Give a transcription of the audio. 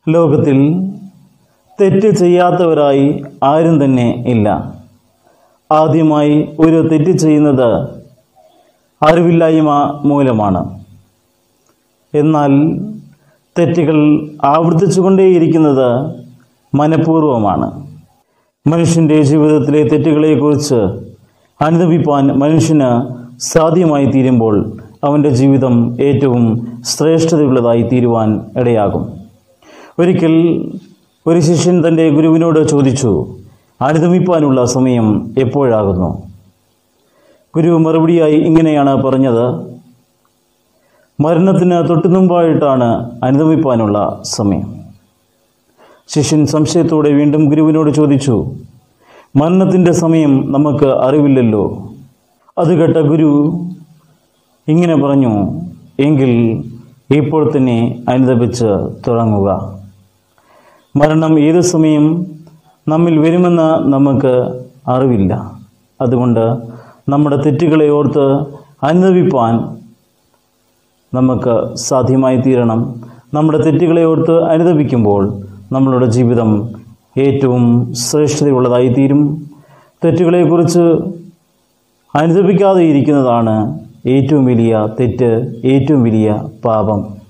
ലോകത്തിൽ തെറ്റ് ചെയ്യാത്തവരായി ആരും തന്നെ ഇല്ല ആദ്യമായി ഒരു തെറ്റ് ചെയ്യുന്നത് അറിവില്ലായ്മ മൂലമാണ് എന്നാൽ തെറ്റുകൾ ആവർത്തിച്ചുകൊണ്ടേയിരിക്കുന്നത് മനഃപൂർവ്വമാണ് മനുഷ്യൻ്റെ ജീവിതത്തിലെ തെറ്റുകളെക്കുറിച്ച് അനുദപിപ്പാൻ മനുഷ്യന് സാധ്യമായി തീരുമ്പോൾ അവൻ്റെ ജീവിതം ഏറ്റവും ശ്രേഷ്ഠതയുള്ളതായി തീരുവാൻ ഇടയാകും ഒരിക്കൽ ഒരു ശിഷ്യൻ തൻ്റെ ഗുരുവിനോട് ചോദിച്ചു അനുദമിപ്പാനുള്ള സമയം എപ്പോഴാകുന്നു ഗുരു മറുപടിയായി ഇങ്ങനെയാണ് പറഞ്ഞത് മരണത്തിന് തൊട്ടുമുമ്പായിട്ടാണ് അനുദമിപ്പാനുള്ള സമയം ശിഷ്യൻ സംശയത്തോടെ വീണ്ടും ഗുരുവിനോട് ചോദിച്ചു മരണത്തിൻ്റെ സമയം നമുക്ക് അറിവില്ലല്ലോ അത് കേട്ട ഗുരു ഇങ്ങനെ പറഞ്ഞു എങ്കിൽ ഇപ്പോൾ തന്നെ അനുദപിച്ച് തുടങ്ങുക മരണം ഏത് സമയം നമ്മിൽ വരുമെന്ന് നമുക്ക് അറിവില്ല അതുകൊണ്ട് നമ്മുടെ തെറ്റുകളെ ഓർത്ത് അനുദപിപ്പാൻ നമുക്ക് സാധ്യമായി തീരണം നമ്മുടെ തെറ്റുകളെ ഓർത്ത് അനുദപിക്കുമ്പോൾ നമ്മളുടെ ജീവിതം ഏറ്റവും ശ്രേഷ്ഠതയുള്ളതായി തീരും തെറ്റുകളെക്കുറിച്ച് അനുദപിക്കാതെ ഇരിക്കുന്നതാണ് ഏറ്റവും വലിയ തെറ്റ് ഏറ്റവും വലിയ പാപം